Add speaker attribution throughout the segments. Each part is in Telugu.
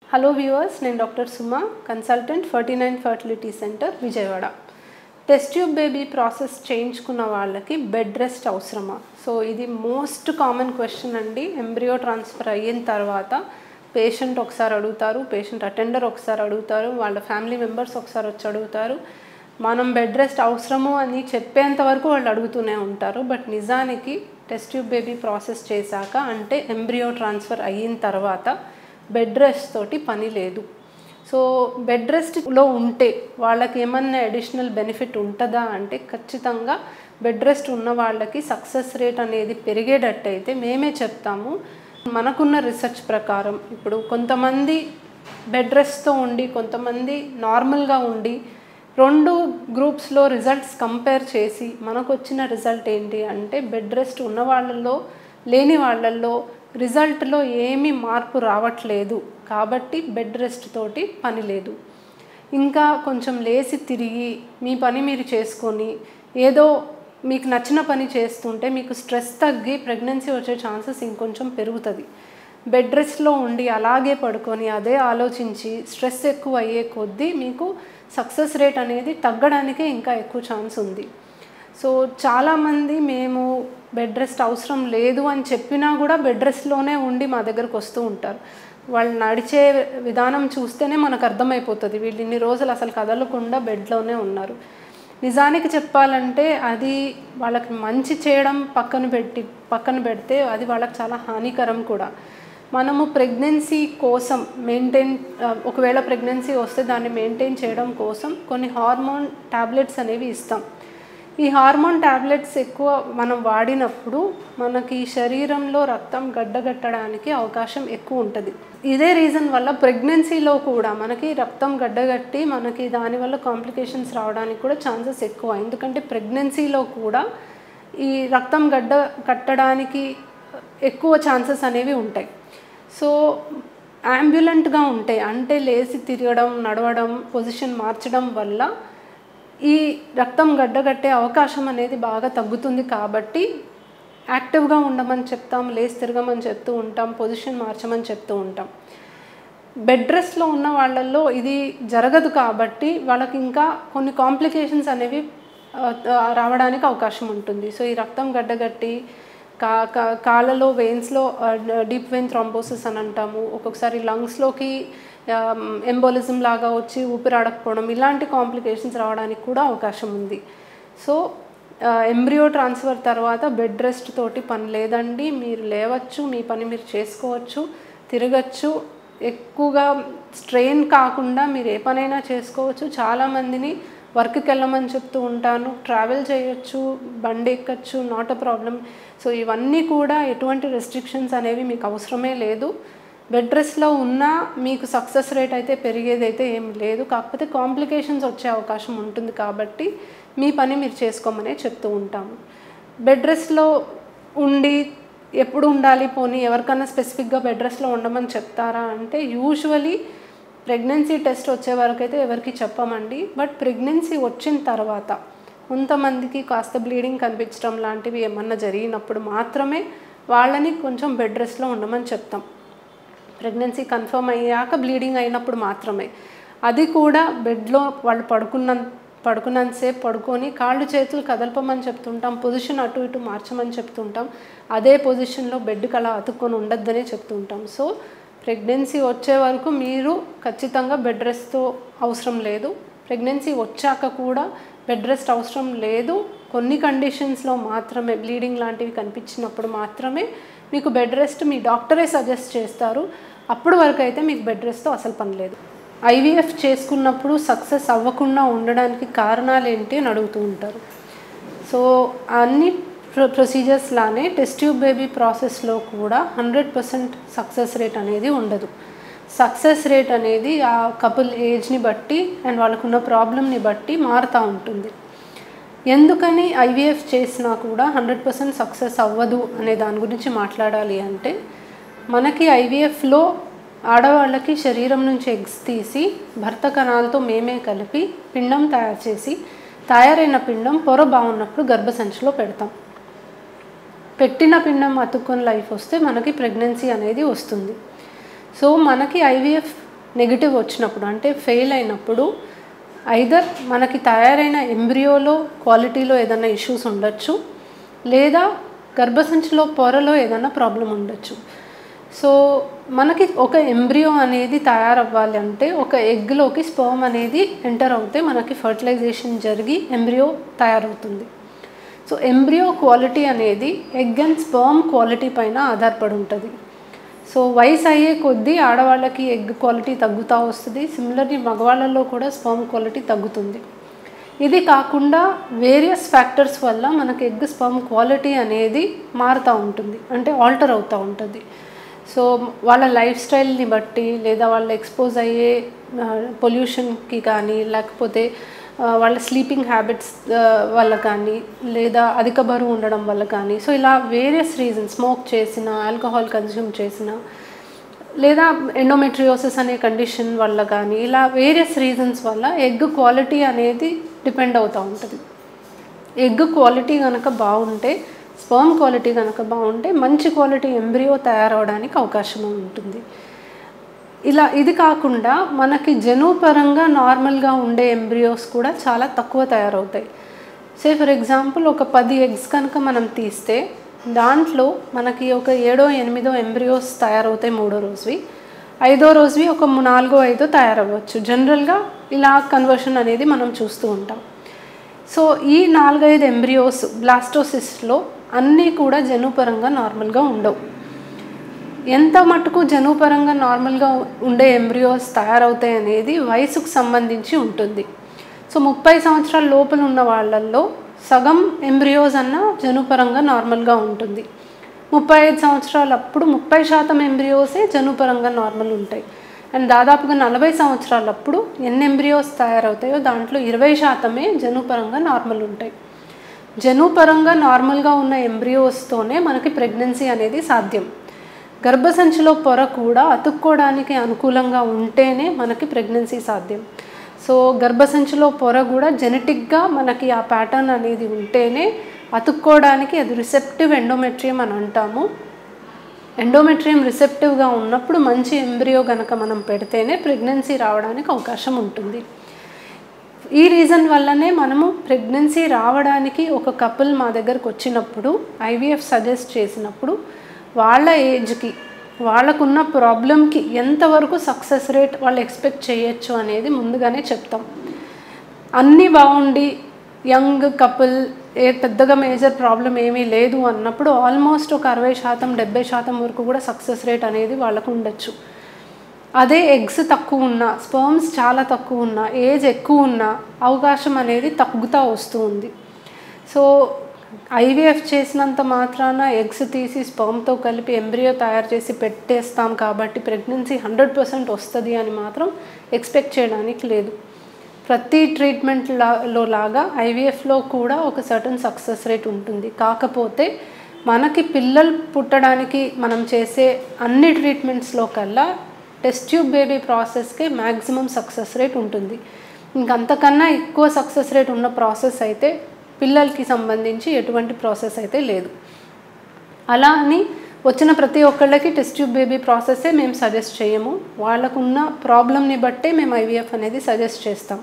Speaker 1: హలో వ్యూవర్స్ నేను doctor Suma consultant forty nine fertility centre Vijayawada test tube baby process చేయించుకున్న వాళ్ళకి బెడ్ రెస్ట్ అవసరమా సో ఇది మోస్ట్ కామన్ క్వశ్చన్ అండి ఎంబ్రియో ట్రాన్స్ఫర్ అయిన తర్వాత పేషెంట్ ఒకసారి అడుగుతారు పేషెంట్ అటెండర్ ఒకసారి అడుగుతారు వాళ్ళ ఫ్యామిలీ మెంబర్స్ ఒకసారి వచ్చి అడుగుతారు మనం బెడ్ రెస్ట్ అవసరము అని చెప్పేంత వరకు వాళ్ళు అడుగుతూనే ఉంటారు బట్ నిజానికి టెస్ట్ ట్యూబ్ బేబీ ప్రాసెస్ చేశాక అంటే ఎంబ్రియో ట్రాన్స్ఫర్ అయిన తర్వాత బెడ్ రెస్ట్ తోటి పని లేదు సో బెడ్ రెస్ట్లో ఉంటే వాళ్ళకి ఏమన్నా అడిషనల్ బెనిఫిట్ ఉంటుందా అంటే ఖచ్చితంగా బెడ్ రెస్ట్ ఉన్న వాళ్ళకి సక్సెస్ రేట్ అనేది పెరిగేటట్టయితే మేమే చెప్తాము మనకున్న రీసెర్చ్ ప్రకారం ఇప్పుడు కొంతమంది బెడ్ రెస్ట్తో ఉండి కొంతమంది నార్మల్గా ఉండి రెండు గ్రూప్స్లో రిజల్ట్స్ కంపేర్ చేసి మనకు వచ్చిన రిజల్ట్ ఏంటి అంటే బెడ్ రెస్ట్ ఉన్న వాళ్ళల్లో లేని వాళ్ళల్లో రిజల్ట్లో ఏమీ మార్పు రావట్లేదు కాబట్టి బెడ్ రెస్ట్ తోటి పని లేదు ఇంకా కొంచెం లేచి తిరిగి మీ పని మీరు చేసుకొని ఏదో మీకు నచ్చిన పని చేస్తుంటే మీకు స్ట్రెస్ తగ్గి ప్రెగ్నెన్సీ వచ్చే ఛాన్సెస్ ఇంకొంచెం పెరుగుతుంది బెడ్ రెస్ట్లో ఉండి అలాగే పడుకొని అదే ఆలోచించి స్ట్రెస్ ఎక్కువ అయ్యే కొద్దీ మీకు సక్సెస్ రేట్ అనేది తగ్గడానికే ఇంకా ఎక్కువ ఛాన్స్ ఉంది సో చాలామంది మేము బెడ్ రెస్ట్ అవసరం లేదు అని చెప్పినా కూడా బెడ్ రెస్ట్లోనే ఉండి మా దగ్గరకు వస్తూ ఉంటారు వాళ్ళు నడిచే విధానం చూస్తేనే మనకు అర్థమైపోతుంది వీళ్ళు ఇన్ని రోజులు అసలు కదలకుండా బెడ్లోనే ఉన్నారు నిజానికి చెప్పాలంటే అది వాళ్ళకి మంచి చేయడం పక్కన పెట్టి పక్కన పెడితే అది వాళ్ళకి చాలా హానికరం కూడా మనము ప్రెగ్నెన్సీ కోసం మెయింటైన్ ఒకవేళ ప్రెగ్నెన్సీ వస్తే దాన్ని మెయింటైన్ చేయడం కోసం కొన్ని హార్మోన్ ట్యాబ్లెట్స్ అనేవి ఇస్తాం ఈ హార్మోన్ ట్యాబ్లెట్స్ ఎక్కువ మనం వాడినప్పుడు మనకి శరీరంలో రక్తం గడ్డగట్టడానికి అవకాశం ఎక్కువ ఉంటుంది ఇదే రీజన్ వల్ల ప్రెగ్నెన్సీలో కూడా మనకి రక్తం గడ్డగట్టి మనకి దానివల్ల కాంప్లికేషన్స్ రావడానికి కూడా ఛాన్సెస్ ఎక్కువ ఎందుకంటే ప్రెగ్నెన్సీలో కూడా ఈ రక్తం గడ్డ కట్టడానికి ఎక్కువ ఛాన్సెస్ అనేవి ఉంటాయి సో అంబ్యులెంట్గా ఉంటాయి అంటే లేచి తిరగడం నడవడం పొజిషన్ మార్చడం వల్ల ఈ రక్తం గడ్డగట్టే అవకాశం అనేది బాగా తగ్గుతుంది కాబట్టి యాక్టివ్గా ఉండమని చెప్తాం లేచి తిరగమని చెప్తూ ఉంటాం పొజిషన్ మార్చమని చెప్తూ ఉంటాం బెడ్ రెస్ట్లో ఉన్న వాళ్ళల్లో ఇది జరగదు కాబట్టి వాళ్ళకి ఇంకా కొన్ని కాంప్లికేషన్స్ అనేవి రావడానికి అవకాశం ఉంటుంది సో ఈ రక్తం గడ్డగట్టి కా కాళ్ళలో వెయిన్స్లో డీప్ వెయిన్ థ్రాంబోసిస్ అని అంటాము ఒక్కొక్కసారి లంగ్స్లోకి ఎంబోలిజం లాగా వచ్చి ఊపిరాడకపోవడం ఇలాంటి కాంప్లికేషన్స్ రావడానికి కూడా అవకాశం ఉంది సో ఎంబ్రియో ట్రాన్స్ఫర్ తర్వాత బెడ్ రెస్ట్ తోటి పని లేదండి మీరు లేవచ్చు మీ పని మీరు చేసుకోవచ్చు తిరగచ్చు ఎక్కువగా స్ట్రెయిన్ కాకుండా మీరు ఏ పనైనా చేసుకోవచ్చు చాలామందిని వర్క్కి వెళ్ళమని చెప్తూ ఉంటాను ట్రావెల్ చేయొచ్చు బండి ఎక్కచ్చు నాట్ అ ప్రాబ్లం సో ఇవన్నీ కూడా ఎటువంటి రెస్ట్రిక్షన్స్ అనేవి మీకు అవసరమే లేదు బెడ్ రెస్ట్లో ఉన్నా మీకు సక్సెస్ రేట్ అయితే పెరిగేదైతే ఏం లేదు కాకపోతే కాంప్లికేషన్స్ వచ్చే అవకాశం ఉంటుంది కాబట్టి మీ పని మీరు చేసుకోమనే చెప్తూ ఉంటాము బెడ్ రెస్ట్లో ఉండి ఎప్పుడు ఉండాలి పోనీ ఎవరికైనా స్పెసిఫిక్గా బెడ్ రెస్ట్లో ఉండమని చెప్తారా అంటే యూజువలీ ప్రెగ్నెన్సీ టెస్ట్ వచ్చే వరకు అయితే ఎవరికి చెప్పమండి బట్ ప్రెగ్నెన్సీ వచ్చిన తర్వాత కొంతమందికి కాస్త బ్లీడింగ్ కనిపించడం లాంటివి ఏమన్నా జరిగినప్పుడు మాత్రమే వాళ్ళని కొంచెం బెడ్ రెస్ట్లో ఉండమని చెప్తాం ప్రెగ్నెన్సీ కన్ఫర్మ్ అయ్యాక బ్లీడింగ్ అయినప్పుడు మాత్రమే అది కూడా బెడ్లో వాళ్ళు పడుకున్న పడుకున్నంతసేపు పడుకొని కాళ్ళు చేతులు కదలపమని చెప్తుంటాం పొజిషన్ అటు ఇటు మార్చమని చెప్తుంటాం అదే పొజిషన్లో బెడ్కి అలా అతుక్కొని ఉండొద్దనే చెప్తుంటాం సో ప్రెగ్నెన్సీ వచ్చే వరకు మీరు ఖచ్చితంగా బెడ్ రెస్ట్తో అవసరం లేదు ప్రెగ్నెన్సీ వచ్చాక కూడా బెడ్ రెస్ట్ అవసరం లేదు కొన్ని కండిషన్స్లో మాత్రమే బ్లీడింగ్ లాంటివి కనిపించినప్పుడు మాత్రమే మీకు బెడ్ రెస్ట్ మీ డాక్టరే సజెస్ట్ చేస్తారు అప్పుడు వరకు అయితే మీకు బెడ్ రెస్ట్తో అసలు పని లేదు ఐవీఎఫ్ చేసుకున్నప్పుడు సక్సెస్ అవ్వకుండా ఉండడానికి కారణాలు ఏంటి అని అడుగుతూ ఉంటారు సో అన్ని ప్రొసీజర్స్ లానే టెస్ట్ ట్యూబ్ బేబీ ప్రాసెస్లో కూడా హండ్రెడ్ పర్సెంట్ సక్సెస్ రేట్ అనేది ఉండదు సక్సెస్ రేట్ అనేది ఆ కపుల్ ఏజ్ని బట్టి అండ్ వాళ్ళకున్న ప్రాబ్లమ్ని బట్టి మారుతూ ఉంటుంది ఎందుకని ఐవీఎఫ్ చేసినా కూడా హండ్రెడ్ పర్సెంట్ సక్సెస్ అవ్వదు అనే దాని గురించి మాట్లాడాలి అంటే మనకి ఐవీఎఫ్లో ఆడవాళ్ళకి శరీరం నుంచి ఎగ్స్ తీసి భర్త కణాలతో మేమే కలిపి పిండం తయారు చేసి తయారైన పిండం పొర బాగున్నప్పుడు గర్భసంచిలో పెడతాం పెట్టిన పిండం అతుక్కొని లైఫ్ వస్తే మనకి ప్రెగ్నెన్సీ అనేది వస్తుంది సో మనకి ఐవీఎఫ్ నెగిటివ్ వచ్చినప్పుడు అంటే ఫెయిల్ అయినప్పుడు ఐదర్ మనకి తయారైన ఎంబ్రియోలో క్వాలిటీలో ఏదైనా ఇష్యూస్ ఉండొచ్చు లేదా గర్భసంచిలో పొరలో ఏదైనా ప్రాబ్లం ఉండొచ్చు సో మనకి ఒక ఎంబ్రియో అనేది తయారవ్వాలి అంటే ఒక ఎగ్లోకి స్పర్మ్ అనేది ఎంటర్ అవుతే మనకి ఫర్టిలైజేషన్ జరిగి ఎంబ్రియో తయారవుతుంది సో ఎంబ్రియో క్వాలిటీ అనేది ఎగ్ అండ్ స్పర్మ్ క్వాలిటీ పైన ఆధారపడి ఉంటుంది సో వయసు అయ్యే కొద్దీ ఆడవాళ్ళకి ఎగ్ క్వాలిటీ తగ్గుతూ వస్తుంది సిమిలర్లీ మగవాళ్ళలో కూడా స్పర్మ్ క్వాలిటీ తగ్గుతుంది ఇది కాకుండా వేరియస్ ఫ్యాక్టర్స్ వల్ల మనకి ఎగ్ స్పర్మ్ క్వాలిటీ అనేది మారుతూ ఉంటుంది అంటే ఆల్టర్ అవుతూ ఉంటుంది సో వాళ్ళ లైఫ్ స్టైల్ని బట్టి లేదా వాళ్ళు ఎక్స్పోజ్ అయ్యే పొల్యూషన్కి కానీ లేకపోతే ఆ, వాళ్ళ స్లీపింగ్ హ్యాబిట్స్ వల్ల కానీ లేదా అధిక బరువు ఉండడం వల్ల కానీ సో ఇలా వేరియస్ రీజన్స్ స్మోక్ చేసిన ఆల్కహాల్ కన్జ్యూమ్ చేసిన లేదా ఎండోమెట్రియోసిస్ అనే కండిషన్ వల్ల కానీ ఇలా వేరియస్ రీజన్స్ వల్ల ఎగ్ క్వాలిటీ అనేది డిపెండ్ అవుతూ ఉంటుంది ఎగ్ క్వాలిటీ కనుక బాగుంటే స్పర్మ్ క్వాలిటీ కనుక బాగుంటే మంచి క్వాలిటీ ఎంబ్రియో తయారవడానికి అవకాశం ఉంటుంది ఇలా ఇది కాకుండా మనకి జనుపరంగా నార్మల్గా ఉండే ఎంబ్రియోస్ కూడా చాలా తక్కువ తయారవుతాయి సే ఫర్ ఎగ్జాంపుల్ ఒక పది ఎగ్స్ కనుక మనం తీస్తే దాంట్లో మనకి ఒక ఏడో ఎనిమిదో ఎంబ్రియోస్ తయారవుతాయి మూడో రోజువి ఐదో రోజువి ఒక ము- నాలుగో ఐదో తయారవ్వచ్చు జనరల్గా ఇలా కన్వర్షన్ అనేది మనం చూస్తూ ఉంటాం సో ఈ నాలుగైదు ఎంబ్రియోస్ బ్లాస్టోసిస్లో అన్నీ కూడా జనుపరంగా నార్మల్గా ఉండవు ఎంత మటుకు జనుపరంగా నార్మల్గా ఉండే ఎంబ్రియోస్ తయారవుతాయి అనేది వయసుకు సంబంధించి ఉంటుంది సో ముప్పై సంవత్సరాల లోపల ఉన్న వాళ్ళల్లో సగం ఎంబ్రియోస్ అన్న జనుపరంగా నార్మల్గా ఉంటుంది ముప్పై ఐదు సంవత్సరాలు అప్పుడు ముప్పై శాతం ఎంబ్రియోసే జనుపరంగా నార్మల్ ఉంటాయి అండ్ దాదాపుగా నలభై సంవత్సరాలప్పుడు ఎన్ని ఎంబ్రియోస్ తయారవుతాయో దాంట్లో ఇరవై శాతమే జనుపరంగా నార్మల్ ఉంటాయి జనుపరంగా నార్మల్గా ఉన్న ఎంబ్రియోస్తోనే మనకి ప్రెగ్నెన్సీ అనేది సాధ్యం గర్భసంచిలో పొర కూడా అతుక్కోవడానికి అనుకూలంగా ఉంటేనే మనకి ప్రెగ్నెన్సీ సాధ్యం సో గర్భసంచిలో పొర కూడా జెనెటిక్గా మనకి ఆ ప్యాటర్న్ అనేది ఉంటేనే అతుక్కోవడానికి అది రిసెప్టివ్ ఎండోమెట్రియం అని అంటాము ఎండోమెట్రియం రిసెప్టివ్గా ఉన్నప్పుడు మంచి ఎంబ్రియో కనుక మనం పెడితేనే ప్రెగ్నెన్సీ రావడానికి అవకాశం ఉంటుంది ఈ రీజన్ వల్లనే మనము ప్రెగ్నెన్సీ రావడానికి ఒక కపుల్ మా దగ్గరకు వచ్చినప్పుడు ఐవీఎఫ్ సజెస్ట్ చేసినప్పుడు వాళ్ళ ఏజ్కి వాళ్ళకున్న ప్రాబ్లంకి ఎంతవరకు సక్సెస్ రేట్ వాళ్ళు ఎక్స్పెక్ట్ చేయొచ్చు అనేది ముందుగానే చెప్తాం అన్నీ బాగుండి యంగ్ కపుల్ ఏ పెద్దగా మేజర్ ప్రాబ్లం ఏమీ లేదు అన్నప్పుడు ఆల్మోస్ట్ ఒక అరవై శాతం డెబ్బై శాతం వరకు కూడా సక్సెస్ రేట్ అనేది వాళ్ళకు ఉండొచ్చు అదే ఎగ్స్ తక్కువ ఉన్న స్పర్మ్స్ చాలా తక్కువ ఉన్న ఏజ్ ఎక్కువ ఉన్న అవకాశం అనేది తగ్గుతూ వస్తూ ఉంది సో ఐవీఎఫ్ చేసినంత మాత్రాన ఎగ్స్ తీసి స్పర్మ్తో కలిపి ఎంబ్రియో తయారు చేసి పెట్టేస్తాం కాబట్టి ప్రెగ్నెన్సీ హండ్రెడ్ పర్సెంట్ వస్తుంది అని మాత్రం ఎక్స్పెక్ట్ చేయడానికి లేదు ప్రతి ట్రీట్మెంట్ లో లాగా ఐవీఎఫ్లో కూడా ఒక సర్టన్ సక్సెస్ రేట్ ఉంటుంది కాకపోతే మనకి పిల్లలు పుట్టడానికి మనం చేసే అన్ని ట్రీట్మెంట్స్లో కల్లా టెస్ట్ ట్యూబ్ బేబీ ప్రాసెస్కే మ్యాక్సిమం సక్సెస్ రేట్ ఉంటుంది ఇంకంతకన్నా ఎక్కువ సక్సెస్ రేట్ ఉన్న ప్రాసెస్ అయితే పిల్లలకి సంబంధించి ఎటువంటి ప్రాసెస్ అయితే లేదు అలా అని వచ్చిన ప్రతి ఒక్కళ్ళకి టెస్ట్ ట్యూబ్ బేబీ ప్రాసెస్సే మేము సజెస్ట్ చేయము వాళ్ళకున్న ప్రాబ్లమ్ని బట్టే మేము ఐవీఎఫ్ అనేది సజెస్ట్ చేస్తాం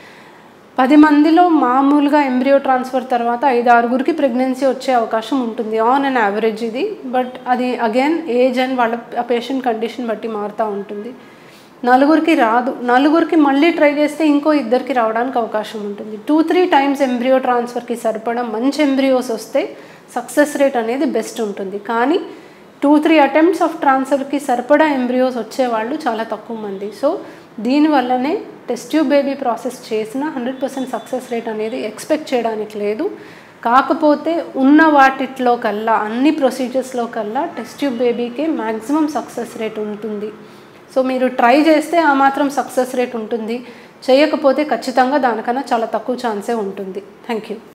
Speaker 1: పది మందిలో మామూలుగా ఎంబ్రియో ట్రాన్స్ఫర్ తర్వాత ఐదు ఆరుగురికి ప్రెగ్నెన్సీ వచ్చే అవకాశం ఉంటుంది ఆన్ అండ్ యావరేజ్ ఇది బట్ అది అగైన్ ఏజ్ అండ్ వాళ్ళ ఆ పేషెంట్ కండిషన్ బట్టి మారుతూ ఉంటుంది నలుగురికి రాదు నలుగురికి మళ్ళీ ట్రై చేస్తే ఇంకో ఇద్దరికి రావడానికి అవకాశం ఉంటుంది టూ త్రీ టైమ్స్ ఎంబ్రియో ట్రాన్స్ఫర్కి సరిపడా మంచి ఎంబ్రియోస్ వస్తే సక్సెస్ రేట్ అనేది బెస్ట్ ఉంటుంది కానీ టూ త్రీ అటెంప్ట్స్ ఆఫ్ ట్రాన్స్ఫర్కి సరిపడా ఎంబ్రియోస్ వచ్చేవాళ్ళు చాలా తక్కువ మంది సో దీనివల్లనే టెస్ట్ ట్యూబ్ బేబీ ప్రాసెస్ చేసిన హండ్రెడ్ పర్సెంట్ సక్సెస్ రేట్ అనేది ఎక్స్పెక్ట్ చేయడానికి లేదు కాకపోతే ఉన్న వాటిట్లో కల్లా అన్ని ప్రొసీజర్స్లో కల్లా టెస్ట్ ట్యూబ్ బేబీకే మ్యాక్సిమం సక్సెస్ రేట్ ఉంటుంది సో మీరు ట్రై చేస్తే ఆ మాత్రం సక్సెస్ రేట్ ఉంటుంది చేయకపోతే ఖచ్చితంగా దానికన్నా చాలా తక్కువ ఛాన్సే ఉంటుంది థ్యాంక్ యూ